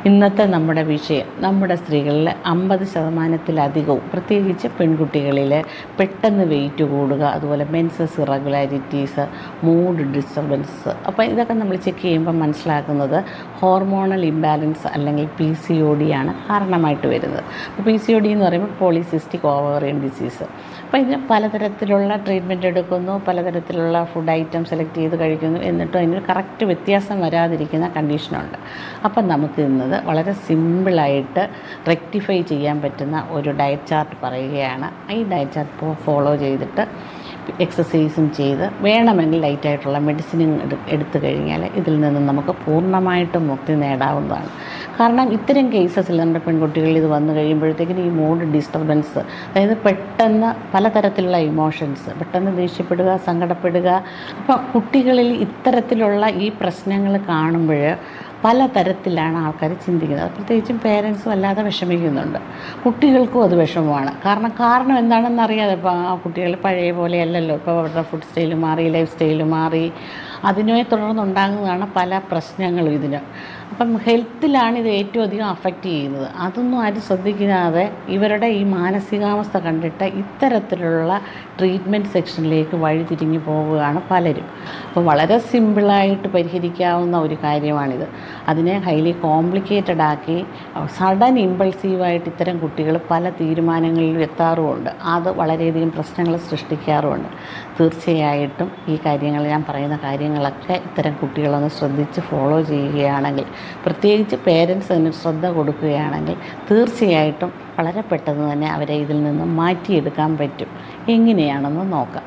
ഇന്നത്തെ നമ്മുടെ വിഷയം നമ്മുടെ സ്ത്രീകളിൽ അമ്പത് ശതമാനത്തിലധികവും പ്രത്യേകിച്ച് പെൺകുട്ടികളിൽ പെട്ടെന്ന് വെയിറ്റ് കൂടുക അതുപോലെ മെൻസസ് ഇറഗുലാരിറ്റീസ് മൂഡ് ഡിസ്റ്റർബൻസ് അപ്പോൾ ഇതൊക്കെ നമ്മൾ ചെക്ക് ചെയ്യുമ്പോൾ മനസ്സിലാക്കുന്നത് ഹോർമോണൽ ഇംബാലൻസ് അല്ലെങ്കിൽ പി സി ഒ ഡി ആണ് കാരണമായിട്ട് വരുന്നത് അപ്പോൾ പി സി ഒ ഡി എന്ന് പറയുമ്പോൾ പോളിസിസ്റ്റിക് ഓവറിയൻ ഡിസീസ് അപ്പോൾ ഇതിന് പലതരത്തിലുള്ള ട്രീറ്റ്മെൻറ്റ് എടുക്കുന്നു പലതരത്തിലുള്ള ഫുഡ് ഐറ്റം സെലക്ട് ചെയ്ത് കഴിക്കുന്നു എന്നിട്ടും അതിന് കറക്റ്റ് വ്യത്യാസം വരാതിരിക്കുന്ന കണ്ടീഷനുണ്ട് അപ്പം നമുക്ക് ഇന്നത് വളരെ സിമ്പിളായിട്ട് റെക്ടിഫൈ ചെയ്യാൻ പറ്റുന്ന ഒരു ഡയറ്റ് ചാർട്ട് പറയുകയാണ് ഈ ഡയറ്റ് ചാർട്ട് ഫോളോ ചെയ്തിട്ട് എക്സസൈസും ചെയ്ത് വേണമെങ്കിൽ ലൈറ്റായിട്ടുള്ള മെഡിസിനും എടു എടുത്തു കഴിഞ്ഞാൽ ഇതിൽ നിന്ന് നമുക്ക് പൂർണ്ണമായിട്ടും മുക്തി നേടാവുന്നതാണ് കാരണം ഇത്തരം കേസസിൽ നമ്മുടെ പെൺകുട്ടികളിൽ ഇത് വന്നു കഴിയുമ്പോഴത്തേക്കിനും ഈ മൂഡ് ഡിസ്റ്റർബൻസ് അതായത് പെട്ടെന്ന് പലതരത്തിലുള്ള ഇമോഷൻസ് പെട്ടെന്ന് ദേഷ്യപ്പെടുക സങ്കടപ്പെടുക അപ്പോൾ കുട്ടികളിൽ ഇത്തരത്തിലുള്ള ഈ പ്രശ്നങ്ങൾ കാണുമ്പോൾ പലതരത്തിലാണ് ആൾക്കാർ ചിന്തിക്കുന്നത് പ്രത്യേകിച്ചും പേരൻസും അല്ലാതെ വിഷമിക്കുന്നുണ്ട് കുട്ടികൾക്കും അത് വിഷമമാണ് കാരണം കാരണം എന്താണെന്ന് അറിയാതെ ഇപ്പോൾ ആ കുട്ടികൾ പഴയ പോലെ അല്ലല്ലോ ഇപ്പോൾ അവരുടെ ഫുഡ് സ്റ്റൈൽ മാറി ലൈഫ് സ്റ്റൈൽ മാറി അതിനെ തുടർന്നുണ്ടാകുന്നതാണ് പല പ്രശ്നങ്ങളും ഇതിന് അപ്പം ഹെൽത്തിലാണ് ഇത് ഏറ്റവും അധികം അഫക്റ്റ് ചെയ്യുന്നത് അതൊന്നും ആരും ശ്രദ്ധിക്കാതെ ഇവരുടെ ഈ മാനസികാവസ്ഥ കണ്ടിട്ട് ഇത്തരത്തിലുള്ള ട്രീറ്റ്മെൻറ്റ് സെക്ഷനിലേക്ക് വഴിതിരിഞ്ഞു പോവുകയാണ് പലരും അപ്പോൾ വളരെ സിമ്പിളായിട്ട് പരിഹരിക്കാവുന്ന ഒരു കാര്യമാണിത് അതിനെ ഹൈലി കോംപ്ലിക്കേറ്റഡ് ആക്കി സഡൻ ഇമ്പൾസീവായിട്ട് ഇത്തരം കുട്ടികൾ പല തീരുമാനങ്ങളിലും എത്താറുമുണ്ട് അത് വളരെയധികം പ്രശ്നങ്ങൾ സൃഷ്ടിക്കാറുമുണ്ട് തീർച്ചയായിട്ടും ഈ കാര്യങ്ങൾ ഞാൻ പറയുന്ന കാര്യങ്ങളൊക്കെ ഇത്തരം കുട്ടികളൊന്ന് ശ്രദ്ധിച്ച് ഫോളോ ചെയ്യുകയാണെങ്കിൽ പ്രത്യേകിച്ച് പേരൻസ് അതിന് ശ്രദ്ധ കൊടുക്കുകയാണെങ്കിൽ തീർച്ചയായിട്ടും വളരെ പെട്ടെന്ന് തന്നെ അവരെ ഇതിൽ നിന്ന് മാറ്റിയെടുക്കാൻ പറ്റും എങ്ങനെയാണെന്ന് നോക്കാം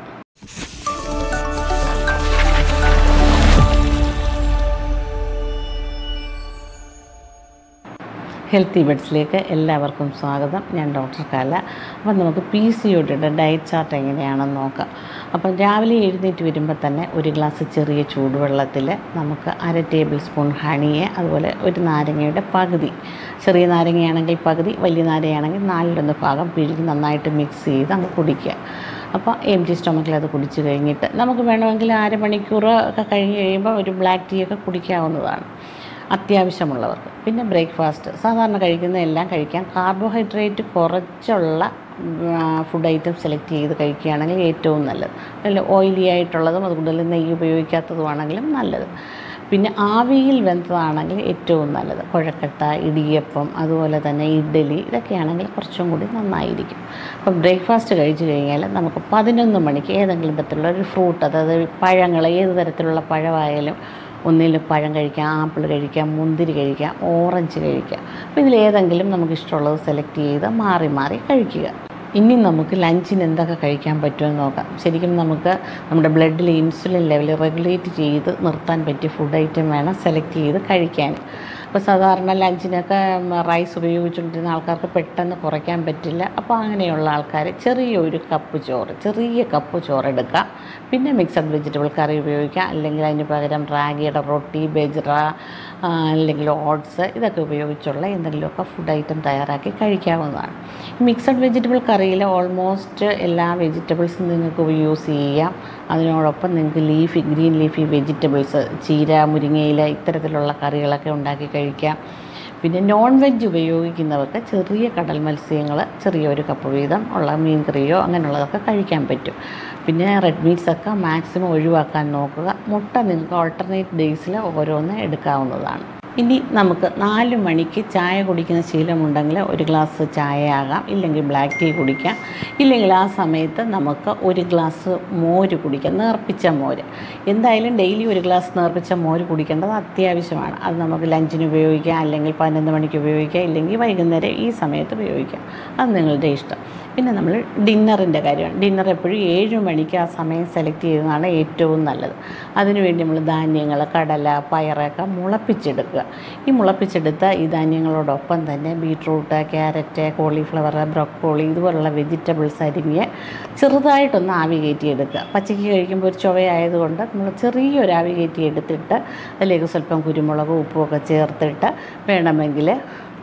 ഹെൽത്തി ബെഡ്സിലേക്ക് എല്ലാവർക്കും സ്വാഗതം ഞാൻ ഡോക്ടർ കല അപ്പം നമുക്ക് പി സി ഒടിയുടെ ഡയറ്റ് ചാർട്ട് എങ്ങനെയാണെന്ന് നോക്കാം അപ്പം രാവിലെ എഴുന്നേറ്റ് വരുമ്പോൾ തന്നെ ഒരു ഗ്ലാസ് ചെറിയ ചൂടുവെള്ളത്തിൽ നമുക്ക് അര ടേബിൾ സ്പൂൺ ഹണിയെ അതുപോലെ ഒരു നാരങ്ങയുടെ പകുതി ചെറിയ നാരങ്ങയാണെങ്കിൽ പകുതി വലിയ നാരങ്ങയാണെങ്കിൽ നാലിലൊന്ന് ഭാഗം പിഴിഞ്ഞ് നന്നായിട്ട് മിക്സ് ചെയ്ത് അങ്ങ് കുടിക്കുക അപ്പോൾ എം ടി സ്റ്റൊമക്കിൽ അത് കുടിച്ച് കഴിഞ്ഞിട്ട് നമുക്ക് വേണമെങ്കിൽ അരമണിക്കൂർ ഒക്കെ കഴിഞ്ഞ് കഴിയുമ്പോൾ ഒരു ബ്ലാക്ക് ടീ ഒക്കെ കുടിക്കാവുന്നതാണ് അത്യാവശ്യമുള്ളവർക്ക് പിന്നെ ബ്രേക്ക്ഫാസ്റ്റ് സാധാരണ കഴിക്കുന്ന എല്ലാം കഴിക്കാം കാർബോഹൈഡ്രേറ്റ് കുറച്ചുള്ള ഫുഡ് ഐറ്റം സെലക്ട് ചെയ്ത് കഴിക്കുകയാണെങ്കിൽ ഏറ്റവും നല്ലത് അല്ല ഓയിലി ആയിട്ടുള്ളതും അത് കൂടുതൽ നെയ്യ് ഉപയോഗിക്കാത്തതുമാണെങ്കിലും നല്ലത് പിന്നെ ആവിയിൽ വെന്തതാണെങ്കിൽ ഏറ്റവും നല്ലത് കുഴക്കട്ട ഇടിയപ്പം അതുപോലെ തന്നെ ഇഡ്ഡലി ഇതൊക്കെയാണെങ്കിൽ കുറച്ചും കൂടി നന്നായിരിക്കും അപ്പം ബ്രേക്ക്ഫാസ്റ്റ് കഴിച്ച് കഴിഞ്ഞാൽ നമുക്ക് പതിനൊന്ന് മണിക്ക് ഏതെങ്കിലും തരത്തിലുള്ള ഒരു ഫ്രൂട്ട് അതായത് പഴങ്ങൾ ഏത് തരത്തിലുള്ള പഴമായാലും ഒന്നിൽ പഴം കഴിക്കാം ആപ്പിൾ കഴിക്കാം മുന്തിരി കഴിക്കാം ഓറഞ്ച് കഴിക്കാം അപ്പോൾ ഇതിലേതെങ്കിലും നമുക്ക് ഇഷ്ടമുള്ളത് സെലക്ട് ചെയ്ത് മാറി മാറി കഴിക്കുക ഇനി നമുക്ക് ലഞ്ചിന് എന്തൊക്കെ കഴിക്കാൻ പറ്റുമെന്ന് നോക്കാം ശരിക്കും നമുക്ക് നമ്മുടെ ബ്ലഡിൽ ഇൻസുലിൻ ലെവൽ റെഗുലേറ്റ് ചെയ്ത് നിർത്താൻ പറ്റിയ ഫുഡ് ഐറ്റം വേണം സെലക്ട് ചെയ്ത് കഴിക്കാൻ അപ്പോൾ സാധാരണ ലഞ്ചിനൊക്കെ റൈസ് ഉപയോഗിച്ചുകൊണ്ടിരുന്ന ആൾക്കാർക്ക് പെട്ടെന്ന് കുറയ്ക്കാൻ പറ്റില്ല അപ്പോൾ അങ്ങനെയുള്ള ആൾക്കാർ ചെറിയൊരു കപ്പ് ചോറ് ചെറിയ കപ്പ് ചോറ് എടുക്കുക പിന്നെ മിക്സഡ് വെജിറ്റബിൾ കറി ഉപയോഗിക്കാം അല്ലെങ്കിൽ അതിന് പകരം റാഗിയുടെ റൊട്ടി ബെജ്റ അല്ലെങ്കിൽ ഓട്സ് ഇതൊക്കെ ഉപയോഗിച്ചുള്ള എന്തെങ്കിലുമൊക്കെ ഫുഡ് ഐറ്റം തയ്യാറാക്കി കഴിക്കാവുന്നതാണ് മിക്സഡ് വെജിറ്റബിൾ കറിയിൽ ഓൾമോസ്റ്റ് എല്ലാ വെജിറ്റബിൾസും നിങ്ങൾക്ക് യൂസ് ചെയ്യാം അതിനോടൊപ്പം നിങ്ങൾക്ക് ലീഫി ഗ്രീൻ ലീഫി വെജിറ്റബിൾസ് ചീര മുരിങ്ങയില ഇത്തരത്തിലുള്ള കറികളൊക്കെ ഉണ്ടാക്കി കഴിക്കാം പിന്നെ നോൺ വെജ് ഉപയോഗിക്കുന്നവർക്ക് ചെറിയ കടൽ മത്സ്യങ്ങൾ ചെറിയൊരു കപ്പ് വീതം ഉള്ള മീൻ കറിയോ അങ്ങനെയുള്ളതൊക്കെ കഴിക്കാൻ പറ്റും പിന്നെ റെഡ് മീറ്റ്സ് ഒക്കെ മാക്സിമം ഒഴിവാക്കാൻ നോക്കുക മുട്ട നിങ്ങൾക്ക് ഓൾട്ടർനേറ്റ് ഡേയ്സിൽ ഓരോന്ന് എടുക്കാവുന്നതാണ് ഇനി നമുക്ക് നാല് മണിക്ക് ചായ കുടിക്കുന്ന ശീലമുണ്ടെങ്കിൽ ഒരു ഗ്ലാസ് ചായ ആകാം ഇല്ലെങ്കിൽ ബ്ലാക്ക് ടീ കുടിക്കാം ഇല്ലെങ്കിൽ ആ സമയത്ത് നമുക്ക് ഒരു ഗ്ലാസ് മോര് കുടിക്കാം നേർപ്പിച്ച മോര് എന്തായാലും ഡെയിലി ഒരു ഗ്ലാസ് നേർപ്പിച്ച മോര് കുടിക്കേണ്ടത് അത്യാവശ്യമാണ് അത് നമുക്ക് ലഞ്ചിന് ഉപയോഗിക്കാം അല്ലെങ്കിൽ പതിനൊന്ന് മണിക്ക് ഉപയോഗിക്കാം ഇല്ലെങ്കിൽ വൈകുന്നേരം ഈ സമയത്ത് ഉപയോഗിക്കാം അത് നിങ്ങളുടെ ഇഷ്ടം പിന്നെ നമ്മൾ ഡിന്നറിൻ്റെ കാര്യമാണ് ഡിന്നർ എപ്പോഴും ഏഴ് മണിക്ക് ആ സമയം സെലക്ട് ചെയ്യുന്നതാണ് ഏറ്റവും നല്ലത് അതിനുവേണ്ടി നമ്മൾ ധാന്യങ്ങൾ കടല പയറൊക്കെ മുളപ്പിച്ചെടുക്കുക ഈ മുളപ്പിച്ചെടുത്ത ഈ ധാന്യങ്ങളോടൊപ്പം തന്നെ ബീട്രൂട്ട് ക്യാരറ്റ് കോളിഫ്ലവർ ബ്രൊക്കോളി ഇതുപോലുള്ള വെജിറ്റബിൾസ് അരിഞ്ഞ് ചെറുതായിട്ടൊന്ന് ആവി കയറ്റി എടുക്കുക പച്ചയ്ക്ക് കഴിക്കുമ്പോൾ ഒരു ചുവയായതുകൊണ്ട് നമ്മൾ ചെറിയൊരു ആവി കയറ്റി എടുത്തിട്ട് അതിലേക്ക് സ്വല്പം കുരുമുളകും ഉപ്പുമൊക്കെ ചേർത്തിട്ട് വേണമെങ്കിൽ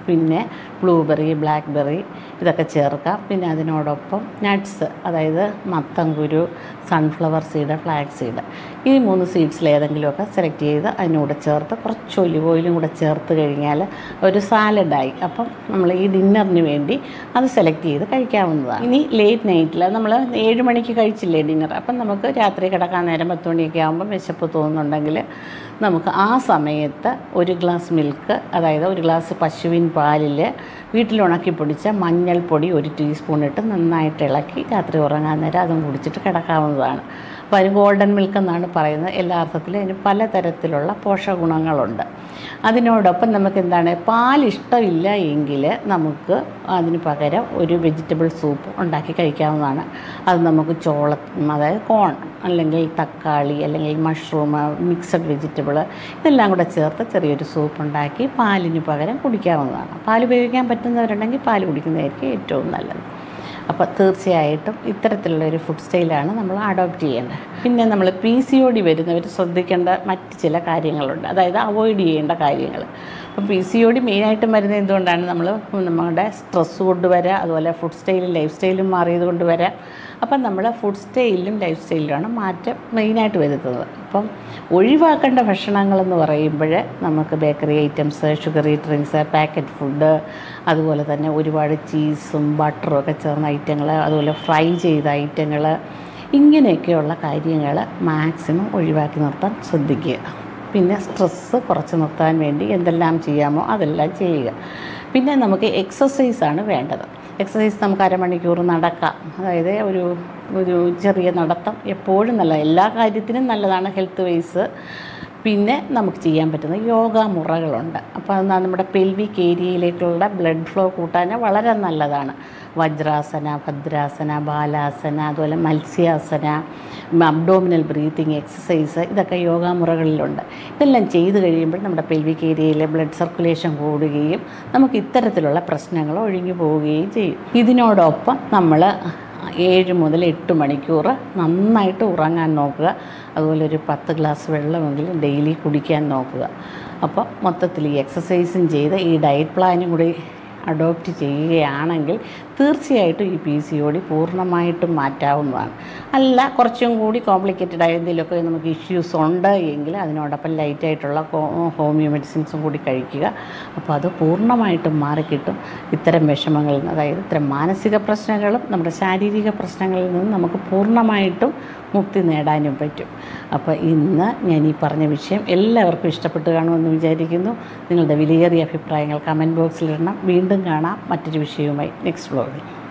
പിന്നെ ബ്ലൂബെറി ബ്ലാക്ക്ബെറി ഇതൊക്കെ ചേർക്കാം പിന്നെ അതിനോടൊപ്പം നട്ട്സ് അതായത് മത്തൻകുരു സൺഫ്ലവർ സീഡ് ഫ്ലാക്സ് സീഡ് ഈ മൂന്ന് സീഡ്സിൽ ഏതെങ്കിലുമൊക്കെ സെലക്ട് ചെയ്ത് അതിനൂടെ ചേർത്ത് കുറച്ച് ഒലിവ് ഓയിലും കൂടെ ചേർത്ത് കഴിഞ്ഞാൽ ഒരു സാലഡായി അപ്പം നമ്മൾ ഈ ഡിന്നറിന് വേണ്ടി അത് സെലക്ട് ചെയ്ത് കഴിക്കാവുന്നതാണ് ഇനി ലേറ്റ് നൈറ്റിൽ നമ്മൾ ഏഴ് മണിക്ക് കഴിച്ചില്ലേ ഡിന്നർ അപ്പം നമുക്ക് രാത്രി കിടക്കാൻ നേരം പത്ത് മണിയൊക്കെ ആകുമ്പോൾ വിശപ്പ് തോന്നുന്നുണ്ടെങ്കിൽ നമുക്ക് ആ സമയത്ത് ഒരു ഗ്ലാസ് മിൽക്ക് അതായത് ഒരു ഗ്ലാസ് പശുവിൻ പാലിൽ വീട്ടിൽ ഉണക്കി പൊടിച്ച മഞ്ഞൾപ്പൊടി ഒരു ടീസ്പൂൺ ഇട്ട് നന്നായിട്ട് ഇളക്കി രാത്രി ഉറങ്ങാൻ നേരം അതും കുടിച്ചിട്ട് കിടക്കാവുന്നതാണ് അപ്പോൾ അതിന് ഗോൾഡൻ മിൽക്ക് എന്നാണ് പറയുന്നത് എല്ലാ അർത്ഥത്തിലും അതിന് പലതരത്തിലുള്ള പോഷകഗുണങ്ങളുണ്ട് അതിനോടൊപ്പം നമുക്ക് എന്താണ് പാൽ ഇഷ്ടമില്ല എങ്കിൽ നമുക്ക് അതിന് പകരം ഒരു വെജിറ്റബിൾ സൂപ്പ് ഉണ്ടാക്കി കഴിക്കാവുന്നതാണ് അത് നമുക്ക് ചോള അതായത് കോൺ അല്ലെങ്കിൽ തക്കാളി അല്ലെങ്കിൽ മഷ്റൂം മിക്സഡ് വെജിറ്റബിൾ ഇതെല്ലാം കൂടെ ചേർത്ത് ചെറിയൊരു സൂപ്പ് ഉണ്ടാക്കി പാലിന് പകരം കുടിക്കാവുന്നതാണ് പാൽ ഉപയോഗിക്കാൻ പറ്റുന്നവരുണ്ടെങ്കിൽ പാൽ കുടിക്കുന്നതായിരിക്കും ഏറ്റവും നല്ലത് അപ്പോൾ തീർച്ചയായിട്ടും ഇത്തരത്തിലുള്ള ഒരു ഫുഡ് സ്റ്റൈലാണ് നമ്മൾ അഡോപ്റ്റ് ചെയ്യേണ്ടത് പിന്നെ നമ്മൾ പി സി ഒ ഡി വരുന്നവർ ശ്രദ്ധിക്കേണ്ട മറ്റ് ചില കാര്യങ്ങളുണ്ട് അതായത് അവോയ്ഡ് ചെയ്യേണ്ട കാര്യങ്ങൾ അപ്പം പി സി ഒ ഡി മെയിനായിട്ടും വരുന്നത് എന്തുകൊണ്ടാണ് നമ്മൾ നമ്മുടെ സ്ട്രെസ് കൊണ്ട് വരാം അതുപോലെ ഫുഡ് സ്റ്റൈലും ലൈഫ് സ്റ്റൈലും മാറിയത് കൊണ്ട് വരാം അപ്പം നമ്മൾ ഫുഡ് സ്റ്റൈലിലും ലൈഫ് സ്റ്റൈലിലുമാണ് മാറ്റം മെയിനായിട്ട് വരുന്നത് അപ്പം ഒഴിവാക്കേണ്ട ഭക്ഷണങ്ങളെന്ന് പറയുമ്പോൾ നമുക്ക് bakery items sugary drinks packet food അതുപോലെ തന്നെ ഒരുപാട് ചീസും ബട്ടറും ഒക്കെ ചേർന്ന ഐറ്റങ്ങൾ അതുപോലെ ഫ്രൈ ചെയ്ത ഐറ്റങ്ങൾ ഇങ്ങനെയൊക്കെയുള്ള കാര്യങ്ങൾ മാക്സിമം ഒഴിവാക്കി നിർത്താൻ ശ്രദ്ധിക്കുക പിന്നെ സ്ട്രെസ്സ് കുറച്ച് നിർത്താൻ വേണ്ടി എന്തെല്ലാം ചെയ്യാമോ അതെല്ലാം ചെയ്യുക പിന്നെ നമുക്ക് എക്സസൈസാണ് വേണ്ടത് എക്സസൈസ് നമുക്ക് അരമണിക്കൂർ നടക്കാം അതായത് ഒരു ഒരു ചെറിയ നടത്തം എപ്പോഴും നല്ല എല്ലാ കാര്യത്തിനും നല്ലതാണ് ഹെൽത്ത് വൈസ് പിന്നെ നമുക്ക് ചെയ്യാൻ പറ്റുന്ന യോഗ മുറകളുണ്ട് അപ്പോൾ അത് നമ്മുടെ പെൽവിക് ഏരിയയിലേക്കുള്ള ബ്ലഡ് ഫ്ലോ കൂട്ടാൻ വളരെ നല്ലതാണ് വജ്രാസന ഭദ്രാസന ബാലാസന അതുപോലെ മത്സ്യാസന അബ്ഡോമിനൽ ബ്രീത്തിങ് എക്സസൈസ് ഇതൊക്കെ യോഗ മുറകളിലുണ്ട് ഇതെല്ലാം ചെയ്ത് കഴിയുമ്പോൾ നമ്മുടെ പെൽവിക് ഏരിയയിലെ ബ്ലഡ് സർക്കുലേഷൻ കൂടുകയും നമുക്ക് ഇത്തരത്തിലുള്ള പ്രശ്നങ്ങൾ ഒഴിഞ്ഞു പോവുകയും ചെയ്യും ഇതിനോടൊപ്പം നമ്മൾ ഏഴ് മുതൽ എട്ട് മണിക്കൂർ നന്നായിട്ട് ഉറങ്ങാൻ നോക്കുക അതുപോലെ ഒരു പത്ത് ഗ്ലാസ് വെള്ളമെങ്കിലും ഡെയിലി കുടിക്കാൻ നോക്കുക അപ്പോൾ മൊത്തത്തിൽ ഈ എക്സസൈസും ചെയ്ത് ഈ ഡയറ്റ് പ്ലാനും കൂടി അഡോപ്റ്റ് ചെയ്യുകയാണെങ്കിൽ തീർച്ചയായിട്ടും ഈ പി സി ഒ ഡി പൂർണ്ണമായിട്ടും മാറ്റാവുന്നതാണ് അല്ല കുറച്ചും കൂടി കോംപ്ലിക്കേറ്റഡ് ആയ എന്തെങ്കിലുമൊക്കെ നമുക്ക് ഇഷ്യൂസ് ഉണ്ട് എങ്കിൽ അതിനോടൊപ്പം ലൈറ്റായിട്ടുള്ള ഹോമിയോ മെഡിസിൻസും കൂടി കഴിക്കുക അപ്പോൾ അത് പൂർണ്ണമായിട്ടും മാറിക്കിട്ടും ഇത്തരം വിഷമങ്ങളിൽ നിന്ന് അതായത് ഇത്തരം മാനസിക പ്രശ്നങ്ങളും നമ്മുടെ ശാരീരിക പ്രശ്നങ്ങളിൽ നിന്ന് നമുക്ക് പൂർണ്ണമായിട്ടും മുക്തി നേടാനും പറ്റും അപ്പോൾ ഇന്ന് ഞാൻ ഈ പറഞ്ഞ വിഷയം എല്ലാവർക്കും ഇഷ്ടപ്പെട്ട് കാണുമെന്ന് വിചാരിക്കുന്നു നിങ്ങളുടെ വിലയേറിയ അഭിപ്രായങ്ങൾ കമൻറ്റ് ബോക്സിലിടണം വീണ്ടും കാണാം മറ്റൊരു വിഷയവുമായി നെക്സ്റ്റ് വ്ലോഗിൽ